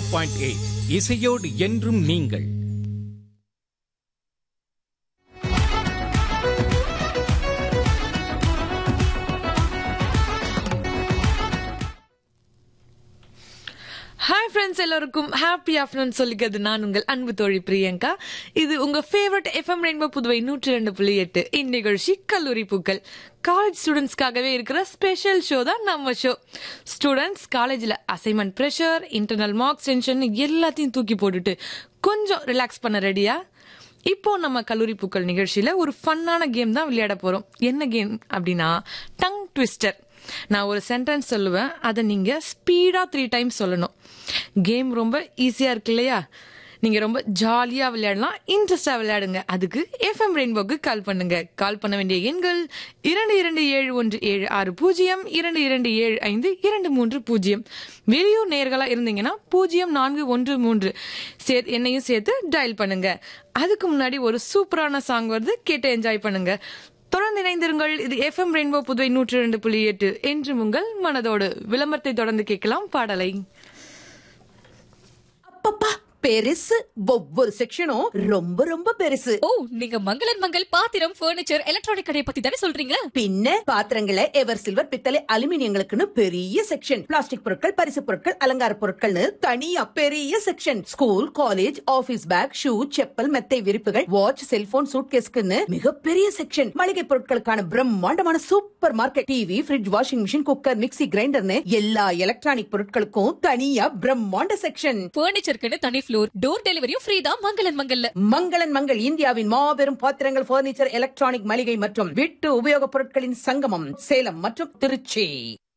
point eight இசையோடு என்றும் நீங்கள் ஹாய் ஃப்ரெண்ட்ஸ் எல்லாருக்கும் ஹாப்பி ஆஃப்டர்நூன் சொல்லிக்கிறது நான் உங்கள் அன்பு தோழி பிரியங்கா இது உங்க ஃபேவரட் எஃப்எம் ரெயின்போ புதுவை நூற்றி ரெண்டு புள்ளி எட்டு இந்நிகழ்ச்சி கல்லூரி பூக்கள் காலேஜ் ஸ்டூடெண்ட்ஸ்க்காகவே இருக்கிற ஸ்பெஷல் ஷோ தான் நம்ம ஷோ ஸ்டூடெண்ட்ஸ் காலேஜில் assignment pressure internal marks tension எல்லாத்தையும் தூக்கி போட்டுட்டு கொஞ்சம் ரிலாக்ஸ் பண்ண ரெடியா இப்போ நம்ம கல்லூரி பூக்கள் நிகழ்ச்சியில ஒரு ஃபன்னான கேம் தான் விளையாட போறோம் என்ன கேம் அப்படின்னா டங் ட்விஸ்டர் நான் ஒரு சென்டென்ஸ் சொல்லுவேன் அதை நீங்க ஸ்பீடா த்ரீ டைம்ஸ் சொல்லணும் கேம் ரொம்ப ஈஸியா இருக்கு இல்லையா நீங்க ரொம்ப ஜாலியா விளையாடலாம் இன்ட்ரெஸ்டா விளையாடுங்க அதுக்கு எஃப்எம் ரெயின்போக்கு கால் பண்ணுங்க கால் பண்ண வேண்டிய எண்கள் இரண்டு இரண்டு ஏழு ஒன்று ஏழு ஆறு பூஜ்ஜியம் இரண்டு இரண்டு ஏழு ஐந்து இரண்டு மூன்று பூஜ்ஜியம் வெளியூர் நேர்களா இருந்தீங்கன்னா பூஜ்ஜியம் நான்கு ஒன்று மூன்று சே என்னையும் சேர்த்து டயல் பண்ணுங்க அதுக்கு முன்னாடி ஒரு சூப்பரான சாங் வருது கேட்டு என்ஜாய் பண்ணுங்க தொடர்ந்து இணைந்திருங்கள் இது எஃப்எம் ரெயின்போ புதுவை நூற்றி ரெண்டு புள்ளி எட்டு என்று உங்கள் மனதோடு விளம்பரத்தை தொடர்ந்து கேட்கலாம் பாடலை அப்பப்பா பெருசு ஒவ்வொரு செக்ஷனும் ரொம்ப ரொம்ப பெருசு ஓ நீங்க மங்களன் மங்கள் பாத்திரம் பர்னிச்சர் எலக்ட்ரானிக் கடையை பத்தி தானே சொல்றீங்க பின்ன பாத்திரங்களை எவர் சில்வர் பித்தளை அலுமினியங்களுக்குன்னு பெரிய செக்ஷன் பிளாஸ்டிக் பொருட்கள் பரிசு பொருட்கள் அலங்கார பொருட்கள்னு தனியா பெரிய section school college office bag shoe chappal மெத்தை விரிப்புகள் வாட்ச் செல்போன் சூட்கேஸ்க்குன்னு மிகப்பெரிய செக்ஷன் மளிகை பொருட்களுக்கான பிரம்மாண்டமான super market TV fridge washing machine cooker mixie கிரைண்டர்னு எல்லா எலக்ட்ரானிக் பொருட்களுக்கும் தனியா பிரம்மாண்ட செக்ஷன் பர்னிச்சருக்குன்னு தனி ஃப்ளோர் டோர் டெலிவரியும் ஃப்ரீ தான் மங்களன் மங்கல்ல மங்களன் மங்கள் இந்தியாவின் மாபெரும் பாத்திரங்கள் பர்னிச்சர் எலக்ட்ரானிக் மளிகை மற்றும் வீட்டு உபயோகப் பொருட்களின் சங்கமம் சேலம் மற்றும் திருச்சி